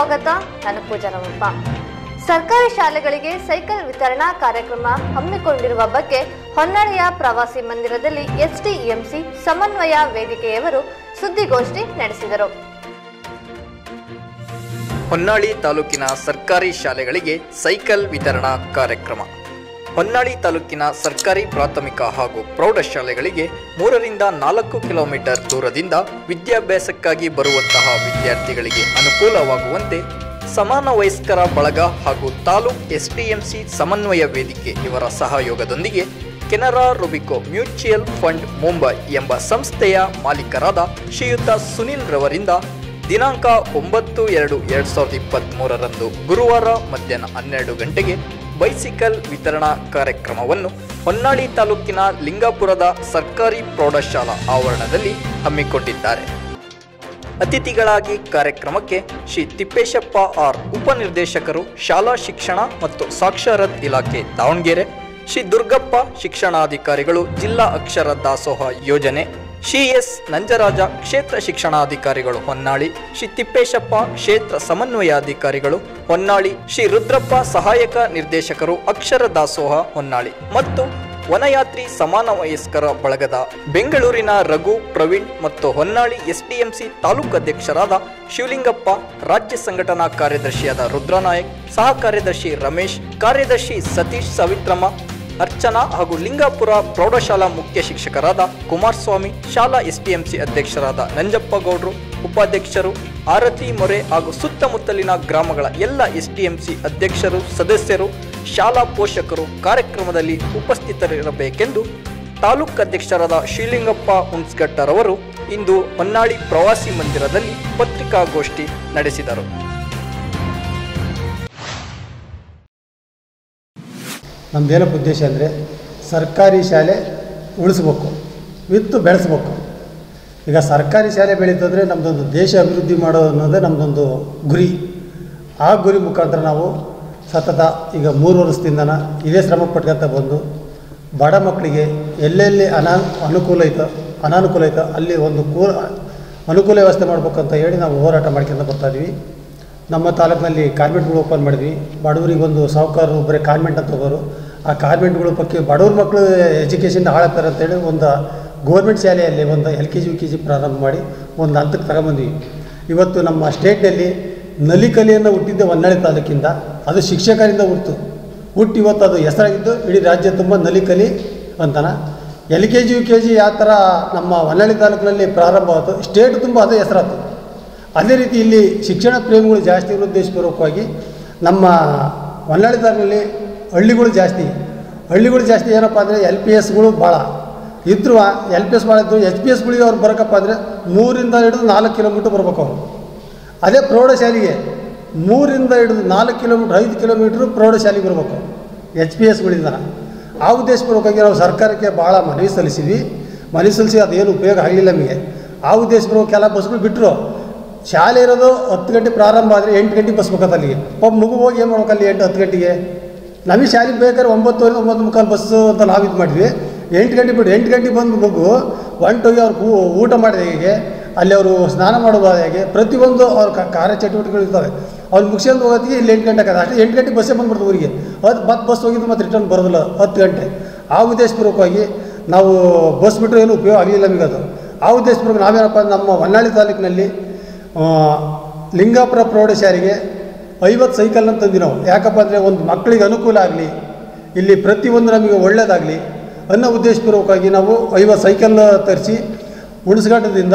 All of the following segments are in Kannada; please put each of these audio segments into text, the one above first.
ಸ್ವಾಗತ ನಾನು ಪೂಜಾ ರಾಮಪ್ಪ ಸರ್ಕಾರಿ ಶಾಲೆಗಳಿಗೆ ಸೈಕಲ್ ವಿತರಣಾ ಕಾರ್ಯಕ್ರಮ ಹಮ್ಮಿಕೊಂಡಿರುವ ಬಗ್ಗೆ ಹೊನ್ನಾಳಿಯ ಪ್ರವಾಸಿ ಮಂದಿರದಲ್ಲಿ ಎಸ್ಡಿಎಂಸಿ ಸಮನ್ವಯ ವೇದಿಕೆಯವರು ಸುದ್ದಿಗೋಷ್ಠಿ ನಡೆಸಿದರು ಹೊನ್ನಾಳಿ ತಾಲೂಕಿನ ಸರ್ಕಾರಿ ಶಾಲೆಗಳಿಗೆ ಸೈಕಲ್ ವಿತರಣಾ ಕಾರ್ಯಕ್ರಮ ಹೊನ್ನಾಳಿ ತಾಲೂಕಿನ ಸರ್ಕಾರಿ ಪ್ರಾಥಮಿಕ ಹಾಗೂ ಪ್ರೌಢಶಾಲೆಗಳಿಗೆ ಮೂರರಿಂದ ನಾಲ್ಕು ಕಿಲೋಮೀಟರ್ ದೂರದಿಂದ ವಿದ್ಯಾಭ್ಯಾಸಕ್ಕಾಗಿ ಬರುವಂತಹ ವಿದ್ಯಾರ್ಥಿಗಳಿಗೆ ಅನುಕೂಲವಾಗುವಂತೆ ಸಮಾನ ವಯಸ್ಕರ ಬಳಗ ಹಾಗೂ ತಾಲೂಕ್ ಎಸ್ಡಿಎಂಸಿ ಸಮನ್ವಯ ವೇದಿಕೆ ಇವರ ಸಹಯೋಗದೊಂದಿಗೆ Canara Robeco mutual fund Mumbai ಎಂಬ ಸಂಸ್ಥೆಯ ಮಾಲೀಕರಾದ ಶ್ರೀಯುತ ಸುನಿಲ್ ರವರಿಂದ ದಿನಾಂಕ ಒಂಬತ್ತು ಎರಡು ಎರಡು ಸಾವಿರದ ಇಪ್ಪತ್ತ್ಮೂರರಂದು ಗುರುವಾರ ಮಧ್ಯಾಹ್ನ ಹನ್ನೆರಡು ಗಂಟೆಗೆ ಬೈಸಿಕಲ್ ವಿತರಣಾ ಕಾರ್ಯಕ್ರಮವನ್ನು ಹೊನ್ನಾಳಿ ತಾಲೂಕಿನ ಲಿಂಗಾಪುರದ ಸರ್ಕಾರಿ ಪ್ರೌಢಶಾಲಾ ಆವರಣದಲ್ಲಿ ಹಮ್ಮಿಕೊಂಡಿದ್ದಾರೆ ಅತಿಥಿಗಳಾಗಿ ಕಾರ್ಯಕ್ರಮಕ್ಕೆ ಶ್ರೀ ತಿಪ್ಪೇಶಪ್ಪ ಆರ್ ಉಪನಿರ್ದೇಶಕರು ಶಾಲಾ ಶಿಕ್ಷಣ ಮತ್ತು ಸಾಕ್ಷರತ್ ಇಲಾಖೆ ದಾವಣಗೆರೆ ಶ್ರೀ ದುರ್ಗಪ್ಪ ಶಿಕ್ಷಣಾಧಿಕಾರಿಗಳು ಜಿಲ್ಲಾ ಅಕ್ಷರ ದಾಸೋಹ ಯೋಜನೆ ಶ್ರೀ ಎಸ್ ನಂಜರಾಜ ಕ್ಷೇತ್ರ ಶಿಕ್ಷಣಾಧಿಕಾರಿಗಳು ಹೊನ್ನಾಳಿ ಶ್ರೀ ತಿಪ್ಪೇಶಪ್ಪ ಕ್ಷೇತ್ರ ಸಮನ್ವಯಾಧಿಕಾರಿಗಳು ಹೊನ್ನಾಳಿ ಶ್ರೀ ರುದ್ರಪ್ಪ ಸಹಾಯಕ ನಿರ್ದೇಶಕರು ಅಕ್ಷರ ದಾಸೋಹ ಹೊನ್ನಾಳಿ ಮತ್ತು ವನಯಾತ್ರಿ ಸಮಾನ ವಯಸ್ಕರ ಬಳಗದ ಬೆಂಗಳೂರಿನ ರಘು ಪ್ರವೀಣ್ ಮತ್ತು ಹೊನ್ನಾಳಿ ಎಸ್ಡಿಎಂಸಿ ತಾಲೂಕು ಅಧ್ಯಕ್ಷರಾದ ಶಿವಲಿಂಗಪ್ಪ ರಾಜ್ಯ ಸಂಘಟನಾ ಕಾರ್ಯದರ್ಶಿಯಾದ ರುದ್ರನಾಯಕ್ ಸಹ ಕಾರ್ಯದರ್ಶಿ ರಮೇಶ್ ಕಾರ್ಯದರ್ಶಿ ಸತೀಶ್ ಸಾವಿತ್ರಮ್ಮ ಅರ್ಚನಾ ಹಾಗೂ ಲಿಂಗಾಪುರ ಪ್ರೌಢಶಾಲಾ ಮುಖ್ಯ ಶಿಕ್ಷಕರಾದ ಕುಮಾರಸ್ವಾಮಿ ಶಾಲಾ ಎಸ್ಡಿಎಂಸಿ ಅಧ್ಯಕ್ಷರಾದ ನಂಜಪ್ಪ ಗೌಡ್ರು ಉಪಾಧ್ಯಕ್ಷರು ಆರತಿ ಮೊರೆ ಹಾಗೂ ಸುತ್ತಮುತ್ತಲಿನ ಗ್ರಾಮಗಳ ಎಲ್ಲ ಎಸ್ಡಿಎಂಸಿ ಅಧ್ಯಕ್ಷರು ಸದಸ್ಯರು ಶಾಲಾ ಪೋಷಕರು ಕಾರ್ಯಕ್ರಮದಲ್ಲಿ ಉಪಸ್ಥಿತರಿರಬೇಕೆಂದು ತಾಲೂಕು ಅಧ್ಯಕ್ಷರಾದ ಶ್ರೀಲಿಂಗಪ್ಪ ಹುಣ್ಸ್ಗಟ್ಟರವರು ಇಂದು ಹೊನ್ನಾಳಿ ಪ್ರವಾಸಿ ಮಂದಿರದಲ್ಲಿ ಪತ್ರಿಕಾಗೋಷ್ಠಿ ನಡೆಸಿದರು ನಮ್ಮದೇನಪ್ಪ ಉದ್ದೇಶ ಅಂದರೆ ಸರ್ಕಾರಿ ಶಾಲೆ ಉಳಿಸ್ಬೇಕು ವಿತ್ತು ಬೆಳೆಸ್ಬೇಕು ಈಗ ಸರ್ಕಾರಿ ಶಾಲೆ ಬೆಳೀತಂದರೆ ನಮ್ಮದೊಂದು ದೇಶ ಅಭಿವೃದ್ಧಿ ಮಾಡೋದು ಅನ್ನೋದೇ ನಮ್ಮದೊಂದು ಗುರಿ ಆ ಗುರಿ ಮುಖಾಂತರ ನಾವು ಸತತ ಈಗ ಮೂರು ವರ್ಷದಿಂದನ ಇದೇ ಶ್ರಮ ಪಟ್ಕೊತ ಬಂದು ಬಡ ಮಕ್ಕಳಿಗೆ ಎಲ್ಲೆಲ್ಲಿ ಅನಾ ಅನುಕೂಲ ಐತೋ ಅನಾನುಕೂಲ ಐತೋ ಅಲ್ಲಿ ಒಂದು ಕೂ ಅನುಕೂಲ ವ್ಯವಸ್ಥೆ ಮಾಡ್ಬೇಕಂತ ಹೇಳಿ ನಾವು ಹೋರಾಟ ಮಾಡ್ಕೊಂಡು ಬರ್ತಾಯಿದ್ವಿ ನಮ್ಮ ತಾಲೂಕಿನಲ್ಲಿ ಕಾನ್ವೆಂಟ್ಗಳು ಓಪನ್ ಮಾಡಿದ್ವಿ ಬಡವರಿಗೆ ಒಂದು ಸಾಹುಕಾರರು ಬರೀ ಕಾನ್ವೆಂಟ್ ಅಂತ ಹೋಗೋರು ಆ ಕಾನ್ವೆಂಟ್ಗಳ ಬಗ್ಗೆ ಬಡವ್ರ ಮಕ್ಕಳು ಎಜುಕೇಷನ್ ಹಾಳಾಗ್ತಾರೆ ಅಂತೇಳಿ ಒಂದು ಗೋರ್ಮೆಂಟ್ ಶಾಲೆಯಲ್ಲಿ ಒಂದು L K G U K G ಪ್ರಾರಂಭ ಮಾಡಿ ಒಂದು ಹಂತಕ್ಕೆ ತಗೊಂಬಂದ್ವಿ ಇವತ್ತು ನಮ್ಮ ಸ್ಟೇಟ್ನಲ್ಲಿ ನಲಿಕಲಿಯನ್ನು ಹುಟ್ಟಿದ್ದೆ ಹೊನ್ನಾಳಿ ತಾಲೂಕಿಂದ ಅದು ಶಿಕ್ಷಕರಿಂದ ಹುಟ್ಟಿತು ಹುಟ್ಟು ಇವತ್ತು ಅದು ಹೆಸರಾಗಿದ್ದು ಇಡೀ ರಾಜ್ಯ ತುಂಬ ನಲಿಕಲಿ ಅಂತಾನ L K G U K G ಯಾವ ಥರ ನಮ್ಮ ಹೊನ್ನಾಳಿ ತಾಲೂಕಿನಲ್ಲಿ ಪ್ರಾರಂಭ ಆಯಿತು ಸ್ಟೇಟ್ ತುಂಬ ಅದೇ ಹೆಸರಾಯ್ತು ಅದೇ ರೀತಿ ಇಲ್ಲಿ ಶಿಕ್ಷಣ ಪ್ರೇಮಿಗಳು ಜಾಸ್ತಿ ಇರೋ ಉದ್ದೇಶಪೂರ್ವಕವಾಗಿ ನಮ್ಮ ಹೊನ್ನಾಳಿ ತಾಲೂಕಿನಲ್ಲಿ ಹಳ್ಳಿಗಳು ಜಾಸ್ತಿ ಹಳ್ಳಿಗಳು ಜಾಸ್ತಿ ಏನಪ್ಪ ಅಂದರೆ ಎಲ್ ಪಿ ಎಸ್ಗಳು ಭಾಳ ಇದ್ರು ಎಲ್ ಪಿ ಎಸ್ ಭಾಳ ಇದ್ರು ಎಚ್ ಪಿ ಎಸ್ಗಳಿಗೆ ಅವ್ರು ಬರೋಕಪ್ಪ ಅಂದರೆ ಮೂರಿಂದ ಹಿಡಿದು ನಾಲ್ಕು ಕಿಲೋಮೀಟ್ರ್ ಬರ್ಬೇಕು ಅವರು ಅದೇ ಪ್ರೌಢಶಾಲೆಗೆ ಮೂರಿಂದ ಹಿಡಿದು ನಾಲ್ಕು ಕಿಲೋಮೀಟ್ರ್ ಐದು ಕಿಲೋಮೀಟ್ರ್ ಪ್ರೌಢಶಾಲೆಗೆ ಬರಬೇಕು ಎಚ್ ಪಿ ಎಸ್ಗಳಿಂದ ಆ ಉದ್ದೇಶಪೂರ್ವಕವಾಗಿ ನಾವು ಸರ್ಕಾರಕ್ಕೆ ಭಾಳ ಮನವಿ ಸಲ್ಲಿಸಿದ್ವಿ ಮನವಿ ಸಲ್ಲಿಸಿ ಅದೇನು ಉಪಯೋಗ ಆಗಲಿಲ್ಲ ನಮಗೆ ಆ ಉದ್ದೇಶಪೂರ್ವಕ ಕೆಲ ಬಸ್ಗಳು ಬಿಟ್ಟರು ಶಾಲೆ ಇರೋದು ಹತ್ತು ಗಂಟೆ ಪ್ರಾರಂಭ ಆದರೆ ಎಂಟು ಗಂಟೆಗೆ ಬಸ್ ಬೇಕತ್ತ ಅಲ್ಲಿಗೆ ಒಬ್ಬ ಮಗು ಹೋಗಿ ಏನು ಮಾಡ್ಬೇಕು ಅಲ್ಲಿ ಎಂಟು ಹತ್ತು ಗಂಟೆಗೆ ನಮಗೆ ಶಾಲೆಗೆ ಬೇಕಾದ್ರೆ ಒಂಬತ್ತುವರೆ ಒಂಬತ್ತು ಮುಕ್ಕಾಲು ಬಸ್ಸು ಅಂತ ನಾವು ಇದು ಮಾಡಿದ್ವಿ ಎಂಟು ಗಂಟೆ ಬಿಟ್ಟು ಎಂಟು ಗಂಟೆಗೆ ಬಂದು ಮಗು ಹೊಂಟೋಗಿ ಅವ್ರು ಊ- ಊಟ ಮಾಡಿದ ಹೇಗೆ ಅಲ್ಲಿ ಅವರು ಸ್ನಾನ ಮಾಡೋದು ಹೇಗೆ ಪ್ರತಿಯೊಂದು ಅವ್ರ ಕ- ಕಾರ್ಯ ಚಟುವಟಿಕೆಗಳು ಇರ್ತವೆ ಅವ್ರು ಮುಗಿಸ್ಕೊಂಡು ಹೋಗೋತ್ತಿಗೆ ಇಲ್ಲಿ ಎಂಟು ಗಂಟೆ ಆಗತ್ತೆ ಅಷ್ಟೇ ಎಂಟು ಗಂಟೆಗೆ ಬಸ್ಸೇ ಬಂದ್ಬಿಡ್ತು ಊರಿಗೆ ಹತ್ತು ಮತ್ತೆ ಬಸ್ ಹೋಗಿದ್ದು ಮತ್ತೆ ರಿಟರ್ನ್ ಬರೋದಿಲ್ಲ ಹತ್ತು ಗಂಟೆ ಆ ಉದ್ದೇಶಪೂರ್ವಕವಾಗಿ ನಾವು ಬಸ್ ಬಿಟ್ಟರೆ ಏನು ಉಪಯೋಗ ಆಗಲಿಲ್ಲ ನಮಗೆ ಅದು ಆ ಉದ್ದೇಶಪೂರ್ವಕ ನಾವೇನಪ್ಪ ಅಂದ್ರೆ ನಮ್ಮ ಹೊನ್ನಾಳಿ ತಾಲೂಕಿನಲ್ಲಿ ಆ, ಲಿಂಗಾಪುರ ಪ್ರೌಢಶಾಲೆಗೆ ಐವತ್ತು ಸೈಕಲ್ನ ತಂದ್ವಿ ನಾವು ಯಾಕಪ್ಪ ಅಂದರೆ ಒಂದು ಮಕ್ಕಳಿಗೆ ಅನುಕೂಲ ಆಗಲಿ ಇಲ್ಲಿ ಪ್ರತಿಯೊಂದು ನಮಗೆ ಒಳ್ಳೆಯದಾಗಲಿ ಅನ್ನೋ ಉದ್ದೇಶಪೂರ್ವಕವಾಗಿ ನಾವು ಐವತ್ತು ಸೈಕಲ್ ತರಿಸಿ ಹುಣಸಘಟ್ಟದಿಂದ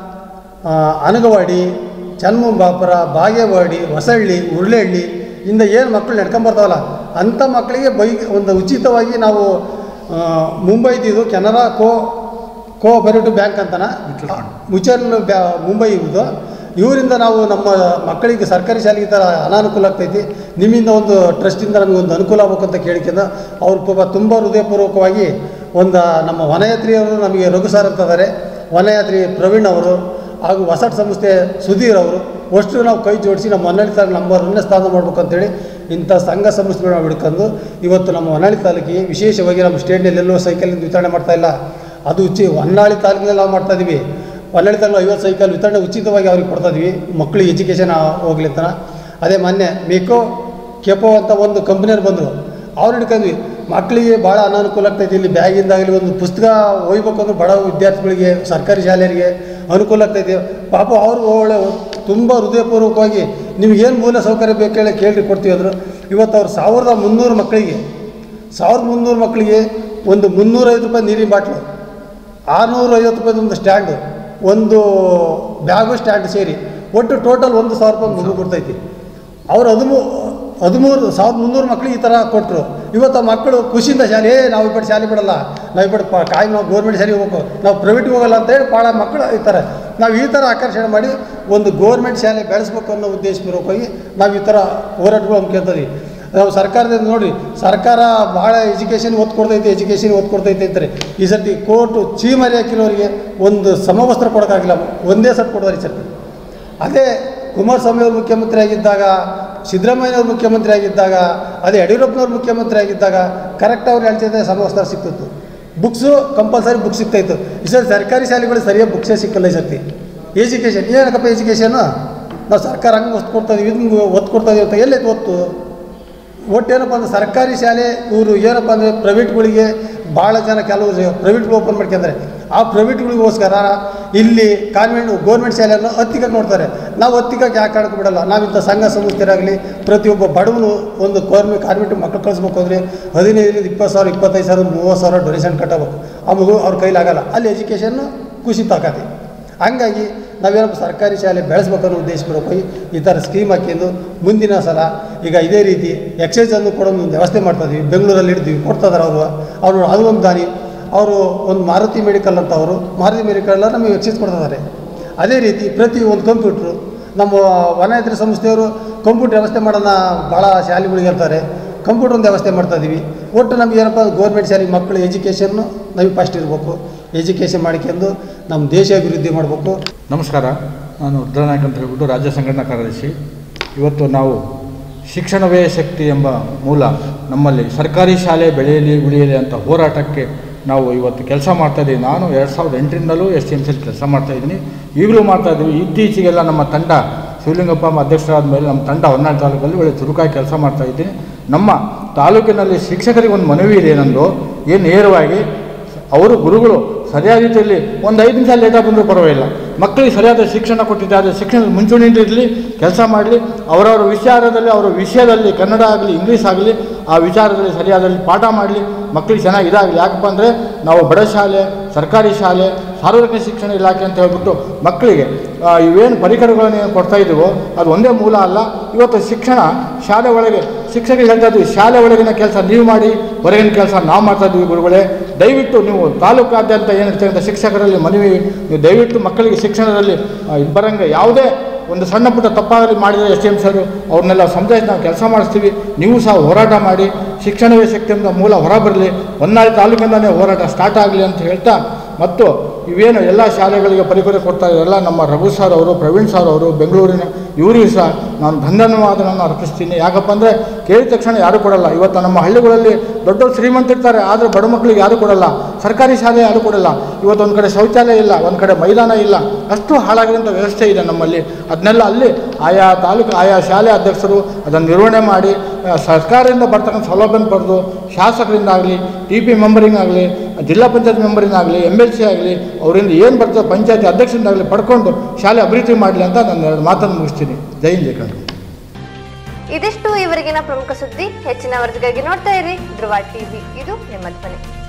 ಆ, ಅನಗವಾಡಿ ಚನ್ಮಂಬಾಪುರ ಬಾಗೇವಾಡಿ ಹೊಸಹಳ್ಳಿ ಉರ್ಳೆಹಳ್ಳಿ ಇಂದ ಏನು ಮಕ್ಕಳು ನಡ್ಕೊಂಬರ್ತಾವಲ್ಲ ಅಂಥ ಮಕ್ಕಳಿಗೆ ಬೈಕ್ ಒಂದು ಉಚಿತವಾಗಿ ನಾವು ಆ, ಮುಂಬೈದಿದು ಕೆನರಾ ಕೋ ಕೋಆಪರೇಟಿವ್ ಬ್ಯಾಂಕ್ ಅಂತನ ಮ್ಯೂಚುವಲ್ ಬ್ಯಾ ಮುಂಬೈ ಇವುದು ಇವರಿಂದ ನಾವು ನಮ್ಮ ಮಕ್ಕಳಿಗೆ ಸರ್ಕಾರಿ ಶಾಲೆಗೆ ಈ ಥರ ಅನಾನುಕೂಲ ಆಗ್ತೈತಿ ನಿಮ್ಮಿಂದ ಒಂದು ಟ್ರಸ್ಟಿಂದ ನಮಗೆ ಒಂದು ಅನುಕೂಲ ಆಗ್ಬೇಕಂತ ಕೇಳಿಕೆಂದ ಅವ್ರು ಪಾಪ ತುಂಬ ಹೃದಯಪೂರ್ವಕವಾಗಿ ಒಂದು ನಮ್ಮ ವನಯಾತ್ರಿಯವರು ನಮಗೆ ರಘು ಸರ್ ಅಂತ ಇದ್ದಾರೆ ವನಯಾತ್ರಿ ಪ್ರವೀಣ್ ಅವರು ಹಾಗೂ ಹೊಸಟ್ ಸಂಸ್ಥೆ ಸುಧೀರ್ ಅವರು ಅಷ್ಟು ನಾವು ಕೈ ಜೋಡಿಸಿ ನಮ್ಮ ಹೊನ್ನಾಳಿ ತಾಲೂಕು ನಂಬರ್ ಒಂದನೇ ಸ್ಥಾನ ಮಾಡ್ಬೇಕಂತೇಳಿ ಇಂಥ ಸಂಘ ಸಂಸ್ಥೆಗಳನ್ನ ಹಿಡ್ಕೊಂಡು ಇವತ್ತು ನಮ್ಮ ಹೊನ್ನಾಳಿ ತಾಲೂಕಿಗೆ ವಿಶೇಷವಾಗಿ ನಮ್ಮ ಸ್ಟೇಟ್ನಲ್ಲಿ ಎಲ್ಲೋ ಸೈಕಲಿಂದ ವಿತರಣೆ ಮಾಡ್ತಾ ಇಲ್ಲ ಅದು ಉಚಿ ಹೊನ್ನಾಳಿ ತಾಲೂಕಿನಲ್ಲಿ ನಾವು ಮಾಡ್ತಾ ಇದ್ದೀವಿ ಹೊನ್ನಾಳಿ ತಾಲೂಕು ಐವತ್ತು ಸೈಕಲ್ ವಿತರಣೆ ಉಚಿತವಾಗಿ ಅವ್ರಿಗೆ ಕೊಡ್ತಾ ಇದ್ವಿ ಮಕ್ಕಳಿಗೆ ಎಜುಕೇಷನ್ ಹೋಗ್ಲಿ ಅಂತ ಅದೇ ಮೊನ್ನೆ ಮಿಕೋ ಕೆಪೋ ಅಂತ ಒಂದು ಕಂಪ್ನಿಯವ್ರು ಬಂದರು ಅವ್ರು ಹಿಡ್ಕೊಂಡ್ವಿ ಮಕ್ಕಳಿಗೆ ಭಾಳ ಅನಾನುಕೂಲ ಆಗ್ತೈತಿ ಇಲ್ಲಿ ಬ್ಯಾಗಿಂದಾಗಲಿ ಒಂದು ಪುಸ್ತಕ ಒಯ್ಬೇಕಂದ್ರೆ ಬಡ ವಿದ್ಯಾರ್ಥಿಗಳಿಗೆ ಸರ್ಕಾರಿ ಶಾಲೆಯರಿಗೆ ಅನುಕೂಲ ಆಗ್ತೈತಿ ಪಾಪ ಅವರು ಒಳ್ಳೆ ತುಂಬ ಹೃದಯಪೂರ್ವಕವಾಗಿ ನಿಮ್ಗೇನು ಮೂಲ ಸೌಕರ್ಯ ಬೇಕು ಹೇಳಿ ಕೇಳಿ ಕೊಡ್ತೀವಿ ಅಂದರು ಇವತ್ತು ಅವ್ರು ಸಾವಿರದ ಮುನ್ನೂರು ಮಕ್ಕಳಿಗೆ ಸಾವಿರದ ಮುನ್ನೂರು ಮಕ್ಕಳಿಗೆ ಒಂದು ಮುನ್ನೂರೈವತ್ತು ರೂಪಾಯಿ ನೀರಿನ ಬಾಟ್ಲು ಆರುನೂರ ಐವತ್ತು ರೂಪಾಯಿದು ಒಂದು ಸ್ಟ್ಯಾಂಡು ಒಂದು ಬ್ಯಾಗು ಸ್ಟ್ಯಾಂಡ್ ಸೇರಿ ಒಟ್ಟು ಟೋಟಲ್ ಒಂದು ಸಾವಿರ ರೂಪಾಯಿ ಮಗು ಕೊಡ್ತೈತಿ ಅವ್ರು ಹದಿಮೂ ಹದಿಮೂರು ಸಾವಿರದ ಮುನ್ನೂರು ಮಕ್ಕಳಿಗೆ ಈ ಥರ ಕೊಟ್ಟರು ಇವತ್ತು ಆ ಮಕ್ಕಳು ಖುಷಿಯಿಂದ ಶಾಲೆ ಏ ನಾವು ಇಬ್ಬರು ಶಾಲೆ ಬಿಡಲ್ಲ ನಾವು ಇಬ್ಬರು ಪಾ ಕಾಯಿ ನಾವು ಗೌರ್ಮೆಂಟ್ ಶಾಲೆಗೆ ಹೋಗ್ಬೇಕು ನಾವು ಪ್ರೈವೇಟ್ಗೆ ಹೋಗಲ್ಲ ಅಂತೇಳಿ ಭಾಳ ಮಕ್ಕಳು ಇರ್ತಾರೆ ನಾವು ಈ ಥರ ಆಕರ್ಷಣೆ ಮಾಡಿ ಒಂದು ಗೋರ್ಮೆಂಟ್ ಶಾಲೆ ಬೆಳೆಸ್ಬೇಕು ಅನ್ನೋ ಉದ್ದೇಶಪೂರ್ವಕವಾಗಿ ನಾವು ಈ ಥರ ಹೋರಾಟಗಳು ಹಮ್ಮಿಕೊಳ್ತೀವಿ ನಾವು ಸರ್ಕಾರದಿಂದ ನೋಡಿ ಸರ್ಕಾರ ಭಾಳ ಎಜುಕೇಷನ್ ಒತ್ತು ಕೊಡ್ತೈತೆ ಎಜುಕೇಷನ್ ಒತ್ತು ಕೊಡ್ತೈತೆ ಅಂತಾರೆ ಈ ಸರ್ತಿ ಕೋರ್ಟು ಚೀಮರಿ ಹಾಕಿರೋರಿಗೆ ಒಂದು ಸಮವಸ್ತ್ರ ಕೊಡೋಕ್ಕಾಗಿಲ್ಲ ಒಂದೇ ಸತ್ ಕೊಡೋರಿ ಸರ್ತಿ ಅದೇ ಕುಮಾರಸ್ವಾಮಿ ಅವರು ಮುಖ್ಯಮಂತ್ರಿ ಆಗಿದ್ದಾಗ ಸಿದ್ದರಾಮಯ್ಯವ್ರು ಮುಖ್ಯಮಂತ್ರಿ ಆಗಿದ್ದಾಗ ಅದೇ ಯಡಿಯೂರಪ್ಪನವ್ರು ಮುಖ್ಯಮಂತ್ರಿ ಆಗಿದ್ದಾಗ ಕರೆಕ್ಟ್ ಅವ್ರು ಹೇಳ್ತಿದ್ದೆ ಸಮವಸ್ತ್ರ ಸಿಕ್ತಿತ್ತು ಬುಕ್ಸು ಕಂಪಲ್ಸರಿ ಬುಕ್ ಸಿಗ್ತಾಯಿತ್ತು ಈ ಸರಿ ಸರ್ಕಾರಿ ಶಾಲೆಗಳು ಸರಿಯಾಗಿ ಬುಕ್ಸೇ ಸಿಕ್ಕಲ್ಲ ಈ ಸರ್ತಿ ಎಜುಕೇಷನ್ ಏನಕ್ಕಪ್ಪ ಎಜುಕೇಷನು ನಾವು ಸರ್ಕಾರ ಹಂಗೆ ಒತ್ತು ಕೊಡ್ತಾ ಇದೀವಿ ಹಿಂಗೆ ಒತ್ತು ಕೊಡ್ತಾ ಇದೀವಿ ಅಂತ ಎಲ್ಲೈತೆ ಒತ್ತು ಒಟ್ಟು ಏನಪ್ಪ ಅಂದ್ರೆ ಸರ್ಕಾರಿ ಶಾಲೆ ಇವರು ಏನಪ್ಪ ಅಂದರೆ ಪ್ರೈವೇಟ್ಗಳಿಗೆ ಭಾಳ ಜನ ಕೆಲವರು ಪ್ರೈವೇಟ್ಗಳು ಓಪನ್ ಮಾಡ್ಕೊಂತಾರೆ ಆ ಪ್ರೈವೇಟ್ಗಳಿಗೋಸ್ಕರ ಇಲ್ಲಿ ಕಾನ್ವೆಂಟ್ ಗೋರ್ಮೆಂಟ್ ಶಾಲೆಯನ್ನು ಹತ್ತಿಕಕ್ಕೆ ನೋಡ್ತಾರೆ ನಾವು ಹತ್ತಿಕಕ್ಕೆ ಯಾಕೆ ಕಾಣಕ್ಕೆ ಬಿಡಲ್ಲ ನಾವಿಂಥ ಸಂಘ ಸಂಸ್ಥೆರಾಗಲಿ ಪ್ರತಿಯೊಬ್ಬ ಬಡವನು ಒಂದು ಗೌರ್ಮೆಂಟ್ ಕಾನ್ವೆಂಟ್ ಮಕ್ಕಳು ಕಳಿಸ್ಬೇಕು ಅಂದರೆ ಹದಿನೈದರಿಂದ ಇಪ್ಪತ್ತು ಸಾವಿರ ಇಪ್ಪತ್ತೈದು ಸಾವಿರ ಮೂವತ್ತು ಸಾವಿರ ಡೊನೇಷನ್ ಕಟ್ಟಬೇಕು ಆ ಮಗು ಅವ್ರ ಕೈಲಾಗಲ್ಲ ಅಲ್ಲಿ ಎಜುಕೇಷನ್ನು ಖುಷಿ ತಾಕತಿ ಹಂಗಾಗಿ ನಾವೇನಪ್ಪ ಸರ್ಕಾರಿ ಶಾಲೆ ಬೆಳೆಸ್ಬೇಕನ್ನೋ ಉದ್ದೇಶಪೂರ್ವಕವಾಗಿ ಈ ಥರ ಸ್ಕೀಮ್ ಹಾಕಿದ್ದು ಮುಂದಿನ ಸಲ ಈಗ ಇದೇ ರೀತಿ ಎಕ್ಸೈಸನ್ನು ಕೊಡೋ ಒಂದು ವ್ಯವಸ್ಥೆ ಮಾಡ್ತಾ ಇದೀವಿ ಬೆಂಗಳೂರಲ್ಲಿ ಹಿಡ್ತೀವಿ ಕೊಡ್ತಾ ಇದಾರೆ ಅವರು ಅವರು ಅದು ಒಂದು ದಾನಿ ಅವರು ಒಂದು ಮಾರುತಿ ಮೆಡಿಕಲ್ ಅಂತ ಅವರು ಮಾರುತಿ ಮೆಡಿಕಲ್ ನಮಗೆ ಎಕ್ಸೈಸ್ ಕೊಡ್ತಾ ಇದ್ದಾರೆ ಅದೇ ರೀತಿ ಪ್ರತಿ ಒಂದು ಕಂಪ್ಯೂಟ್ರು ನಮ್ಮ ವನಾಯತ್ರಿ ಸಂಸ್ಥೆಯವರು ಕಂಪ್ಯೂಟರ್ ವ್ಯವಸ್ಥೆ ಮಾಡೋಣ ಭಾಳ ಶಾಲೆಗಳಿಗೆ ಹೇಳ್ತಾರೆ ಕಂಪ್ಯೂಟರ್ ಒಂದು ವ್ಯವಸ್ಥೆ ಮಾಡ್ತಾ ಇದೀವಿ ಒಟ್ಟು ನಮ್ಗೆ ಏನಪ್ಪ ಗೌರ್ಮೆಂಟ್ ಶಾಲೆ ಮಕ್ಕಳು ಎಜುಕೇಷನ್ನು ನಮಗೆ ಫಸ್ಟ್ ಇರಬೇಕು ಎಜುಕೇಷನ್ ಮಾಡ್ಕೊಂಡು ನಮ್ಮ ದೇಶ ಅಭಿವೃದ್ಧಿ ಮಾಡಬೇಕು ನಮಸ್ಕಾರ ನಾನು ರುದ್ರನಾಯಕ್ ಅಂತ ಹೇಳ್ಬಿಟ್ಟು ರಾಜ್ಯ ಸಂಘಟನಾ ಕಾರ್ಯದರ್ಶಿ ಇವತ್ತು ನಾವು ಶಿಕ್ಷಣವೇ ಶಕ್ತಿ ಎಂಬ ಮೂಲ ನಮ್ಮಲ್ಲಿ ಸರ್ಕಾರಿ ಶಾಲೆ ಬೆಳೆಯಲಿ ಉಳಿಯಲಿ ಅಂತ ಹೋರಾಟಕ್ಕೆ ನಾವು ಇವತ್ತು ಕೆಲಸ ಮಾಡ್ತಾಯಿದ್ದೀವಿ ನಾನು ಎರಡು ಸಾವಿರದ ಎಂಟರಿಂದಲೂ ಎಸ್ ಟಿ ಎಮ್ ಸಿಲಿ ಕೆಲಸ ಮಾಡ್ತಾಯಿದ್ದೀನಿ ಈಗಲೂ ಮಾಡ್ತಾಯಿದ್ದೀವಿ ಇತ್ತೀಚೆಗೆಲ್ಲ ನಮ್ಮ ತಂಡ ಶಿವಲಿಂಗಪ್ಪ ಅಧ್ಯಕ್ಷರಾದ ಮೇಲೆ ನಮ್ಮ ತಂಡ ಹೊನ್ನಾಳಿ ತಾಲೂಕಲ್ಲಿ ಒಳ್ಳೆ ಚುರುಕಾಗಿ ಕೆಲಸ ಮಾಡ್ತಾಯಿದ್ದೀನಿ ನಮ್ಮ ತಾಲೂಕಿನಲ್ಲಿ ಶಿಕ್ಷಕರಿಗೆ ಒಂದು ಮನವಿ ಇದೆ ಏನಂದು ಏನು ನೇರವಾಗಿ ಅವರು ಗುರುಗಳು ಸರಿಯಾದ ರೀತಿಯಲ್ಲಿ ಒಂದು ಐದು ನಿಮಿಷ ಲೇಟಾಗಿ ಬಂದರೂ ಪರವಾಗಿಲ್ಲ ಮಕ್ಕಳಿಗೆ ಸರಿಯಾದ ಶಿಕ್ಷಣ ಕೊಟ್ಟಿದ್ದಾರೆ ಶಿಕ್ಷಣದ ಮುಂಚೂಣಿಯಿಂದ ಇರಲಿ ಕೆಲಸ ಮಾಡಲಿ ಅವರವರ ವಿಚಾರದಲ್ಲಿ ಅವರ ವಿಷಯದಲ್ಲಿ ಕನ್ನಡ ಆಗಲಿ ಇಂಗ್ಲೀಷ್ ಆಗಲಿ ಆ ವಿಚಾರದಲ್ಲಿ ಸರಿಯಾದಲ್ಲಿ ಪಾಠ ಮಾಡಲಿ ಮಕ್ಕಳಿಗೆ ಚೆನ್ನಾಗಿ ಇದಾಗಲಿ ಯಾಕಪ್ಪ ಅಂದರೆ ನಾವು ಬಡ ಶಾಲೆ ಸರ್ಕಾರಿ ಶಾಲೆ ಸಾರ್ವಜನಿಕ ಶಿಕ್ಷಣ ಇಲಾಖೆ ಅಂತ ಹೇಳ್ಬಿಟ್ಟು ಮಕ್ಕಳಿಗೆ ಆ, ಇವೇನು ಪರಿಕರಗಳನ್ನು ಏನು ಕೊಡ್ತಾ ಇದ್ದೀವೋ ಅದು ಒಂದೇ ಮೂಲ ಅಲ್ಲ ಇವತ್ತು ಶಿಕ್ಷಣ ಶಾಲೆ ಒಳಗೆ ಶಿಕ್ಷಕರು ಹೇಳ್ತಾ ಇದ್ವಿ ಶಾಲೆ ಒಳಗಿನ ಕೆಲಸ ನೀವು ಮಾಡಿ ಹೊರಗಿನ ಕೆಲಸ ನಾವು ಮಾಡ್ತಾ ಇದ್ವಿ ಗುರುಗಳೇ ದಯವಿಟ್ಟು ನೀವು ತಾಲೂಕಾದ್ಯಂತ ಏನಿರ್ತಕ್ಕಂಥ ಶಿಕ್ಷಕರಲ್ಲಿ ಮನವಿ ನೀವು ದಯವಿಟ್ಟು ಮಕ್ಕಳಿಗೆ ಶಿಕ್ಷಣದಲ್ಲಿ ಆ, ಇದು ಬರಂಗೆ ಯಾವುದೇ ಒಂದು ಸಣ್ಣ ಪುಟ್ಟ ತಪ್ಪಾಗಲಿ ಮಾಡಿದರೆ ಎಸ್ ಟಿ ಎಮ್ ಸರು ಅವ್ರನ್ನೆಲ್ಲ ಸಮಜಾಯಿಸಿ ನಾವು ಕೆಲಸ ಮಾಡಿಸ್ತೀವಿ ನೀವು ಸಹ ಹೋರಾಟ ಮಾಡಿ ಶಿಕ್ಷಣವೇ ಶಕ್ತಿ ಅಂತ ಮೂಲ ಹೊರಬರಲಿ ಹೊನ್ನಾಳಿ ತಾಲೂಕಿಂದನೇ ಹೋರಾಟ ಸ್ಟಾರ್ಟ್ ಆಗಲಿ ಅಂತ ಹೇಳ್ತಾ ಮತ್ತು ಇವೇನು ಎಲ್ಲ ಶಾಲೆಗಳಿಗೆ ಪರಿಕರ ಕೊಡ್ತಾ ಇದ್ದಾರಲ್ಲ ನಮ್ಮ ರಘು ಸರ್ ಅವರು ಪ್ರವೀಣ್ ಸರ್ ಅವರು ಬೆಂಗಳೂರಿನ ಇವರಿಗೂ ಸಹ ನಾನು ಧನ್ಯವಾದಗಳನ್ನು ಅರ್ಪಿಸ್ತೀನಿ ಯಾಕಪ್ಪ ಅಂದರೆ ಕೇಳಿದ ತಕ್ಷಣ ಯಾರೂ ಕೊಡಲ್ಲ ಇವತ್ತು ನಮ್ಮ ಹಳ್ಳಿಗಳಲ್ಲಿ ದೊಡ್ಡ ದೊಡ್ಡ ಶ್ರೀಮಂತರಿರ್ತಾರೆ ಆದರೆ ಬಡ ಮಕ್ಕಳಿಗೆ ಯಾರೂ ಕೊಡಲ್ಲ ಸರ್ಕಾರಿ ಶಾಲೆ ಯಾರೂ ಕೊಡಲ್ಲ ಇವತ್ತು ಒಂದು ಕಡೆ ಶೌಚಾಲಯ ಇಲ್ಲ ಒಂದು ಕಡೆ ಮೈದಾನ ಇಲ್ಲ ಅಷ್ಟು ಹಾಳಾಗಿರೋಂಥ ವ್ಯವಸ್ಥೆ ಇದೆ ನಮ್ಮಲ್ಲಿ ಅದನ್ನೆಲ್ಲ ಅಲ್ಲಿ ಆಯಾ ತಾಲೂಕು ಆಯಾ ಶಾಲೆ ಅಧ್ಯಕ್ಷರು ಅದನ್ನು ನಿರ್ವಹಣೆ ಮಾಡಿ ಆ, ಸರ್ಕಾರದಿಂದ ಬರ್ತಕ್ಕಂಥ ಸೌಲಭ್ಯನ ಪಡೆದು ಶಾಸಕರಿಂದ ಆಗಲಿ ಟಿ ಪಿ ಮೆಂಬರಿಂಗ್ ಆಗಲಿ ಜಿಲ್ಲಾ ಪಂಚಾಯತ್ ಮೆಂಬರಿಂಗ್ ಆಗಲಿ ಎಮ್ ಎಲ್ ಸಿ ಆಗಲಿ ಅವರಿಂದ ಏನು ಬರ್ತದೆ ಪಂಚಾಯತಿ ಅಧ್ಯಕ್ಷರಿಂದ ಆಗಲಿ ಪಡ್ಕೊಂಡು ಶಾಲೆ ಅಭಿವೃದ್ಧಿ ಮಾಡಲಿ ಅಂತ ನಾನು ಎರಡು ಮಾತನ್ನು ಮುಗಿಸ್ತೀನಿ ಜೈ ಹಿಂದ್ ಜೈ ಕನ್ನಡ ಇದಿಷ್ಟು ಇವರೆಗಿನ ಪ್ರಮುಖ ಸುದ್ದಿ ಹೆಚ್ಚಿನ ವರದಿಗಾಗಿ ನೋಡ್ತಾ ಇರಿ ಧ್ರುವ ಟಿವಿ ಇದು ನಿಮ್ಮ ಧ್ವನಿ